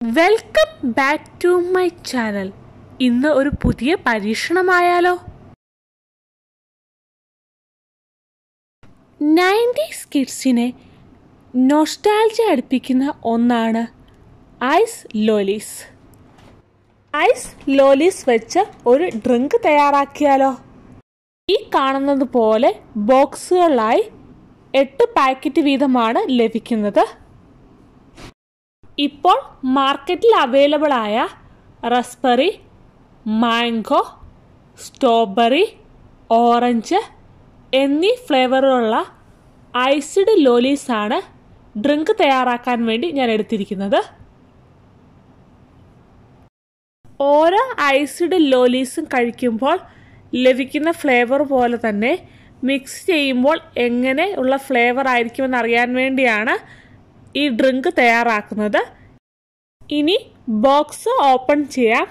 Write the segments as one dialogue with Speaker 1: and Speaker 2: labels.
Speaker 1: welcome back to my channel ഇന്ന് ഒരു പുതിയ പരീക്ഷണമായാലോ നയൻറ്റീസ് കിഡ്സിനെ നൊസ്റ്റാൾജി അടുപ്പിക്കുന്ന ഒന്നാണ് ഐസ് ലോലീസ് ഐസ് ലോലീസ് വെച്ച് ഒരു ഡ്രിങ്ക് തയ്യാറാക്കിയാലോ ഈ കാണുന്നത് പോലെ ബോക്സുകളിലായി എട്ട് പാക്കറ്റ് വീതമാണ് ലഭിക്കുന്നത് ഇപ്പോൾ മാർക്കറ്റിൽ അവൈലബിൾ ആയ റസ്ബെറി മാംഗോ സ്ട്രോബെറി ഓറഞ്ച് എന്നീ ഫ്ലേവറുള്ള ഐസ്ഡ് ലോലീസ് ആണ് ഡ്രിങ്ക് തയ്യാറാക്കാൻ വേണ്ടി ഞാൻ എടുത്തിരിക്കുന്നത് ഓരോ ഐസ്ഡ് ലോലീസും കഴിക്കുമ്പോൾ ലഭിക്കുന്ന ഫ്ലേവർ പോലെ തന്നെ മിക്സ് ചെയ്യുമ്പോൾ എങ്ങനെ ഉള്ള ഫ്ലേവർ ആയിരിക്കുമെന്ന് അറിയാൻ വേണ്ടിയാണ് ഈ ഡ്രിങ്ക് തയ്യാറാക്കുന്നത് ഇനി ബോക്സ് ഓപ്പൺ ചെയ്യാം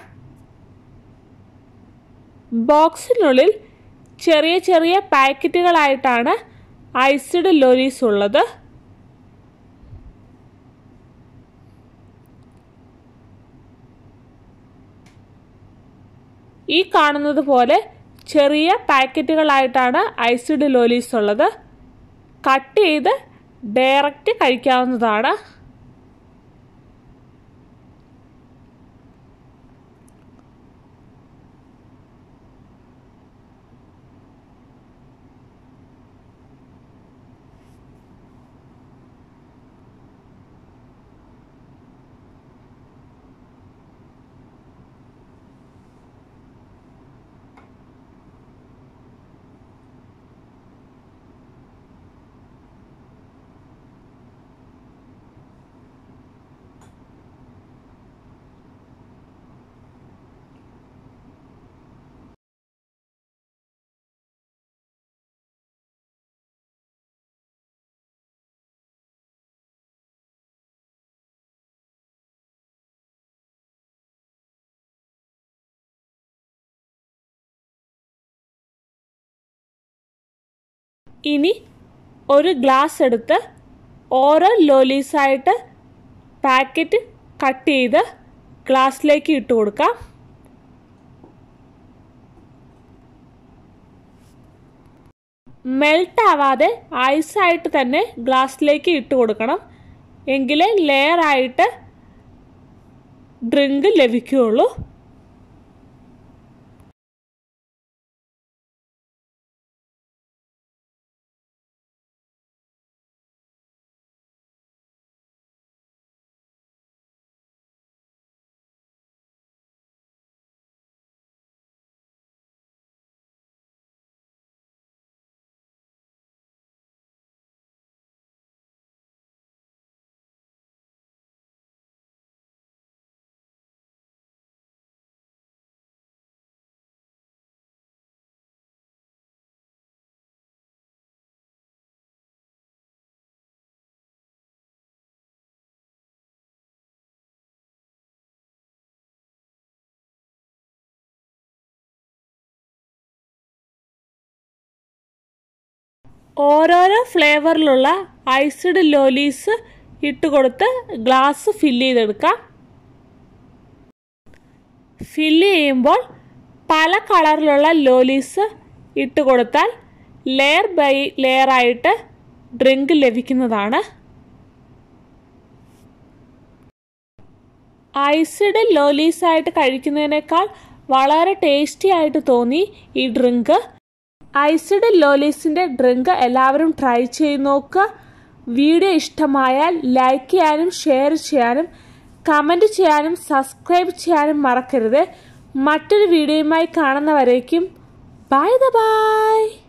Speaker 1: ബോക്സിനുള്ളിൽ ചെറിയ ചെറിയ പാക്കറ്റുകളായിട്ടാണ് ഐസ്ഡ് ലോലീസ് ഉള്ളത് ഈ കാണുന്നത് പോലെ ചെറിയ പാക്കറ്റുകളായിട്ടാണ് ഐസ്ഡ് ലോലീസ് ഉള്ളത് കട്ട് ചെയ്ത് ഡയറക്റ്റ് കഴിക്കാവുന്നതാണ് ഇനി ഒരു ഗ്ലാസ് എടുത്ത് ഓരോ ലോലീസായിട്ട് പാക്കറ്റ് കട്ട് ചെയ്ത് ഗ്ലാസ്സിലേക്ക് ഇട്ട് കൊടുക്കാം മെൽട്ട് ആവാതെ ഐസായിട്ട് തന്നെ ഗ്ലാസ്സിലേക്ക് ഇട്ട് കൊടുക്കണം എങ്കിലേ ലെയർ ആയിട്ട് ഡ്രിങ്ക് ലഭിക്കുകയുള്ളൂ ഓരോരോ ഫ്ലേവറിലുള്ള ഐസ്ഡ് ലോലീസ് ഇട്ട് കൊടുത്ത് ഗ്ലാസ് ഫില്ല് ചെയ്തെടുക്കാം ഫില്ല് ചെയ്യുമ്പോൾ പല കളറിലുള്ള ലോലീസ് ഇട്ട് കൊടുത്താൽ ലെയർ ബൈ ലെയർ ആയിട്ട് ഡ്രിങ്ക് ലഭിക്കുന്നതാണ് ഐസ്ഡ് ലോലീസ് ആയിട്ട് കഴിക്കുന്നതിനേക്കാൾ വളരെ ടേസ്റ്റി ആയിട്ട് തോന്നി ഈ ഡ്രിങ്ക് ഐസ്ഡ് ലോലീസിൻ്റെ ഡ്രിങ്ക് എല്ലാവരും ട്രൈ ചെയ്ത് നോക്കുക വീഡിയോ ഇഷ്ടമായാൽ ലൈക്ക് ചെയ്യാനും ഷെയർ ചെയ്യാനും കമൻറ്റ് ചെയ്യാനും സബ്സ്ക്രൈബ് ചെയ്യാനും മറക്കരുത് മറ്റൊരു വീഡിയോയുമായി കാണുന്നവരേക്കും ബൈ ദ ബൈ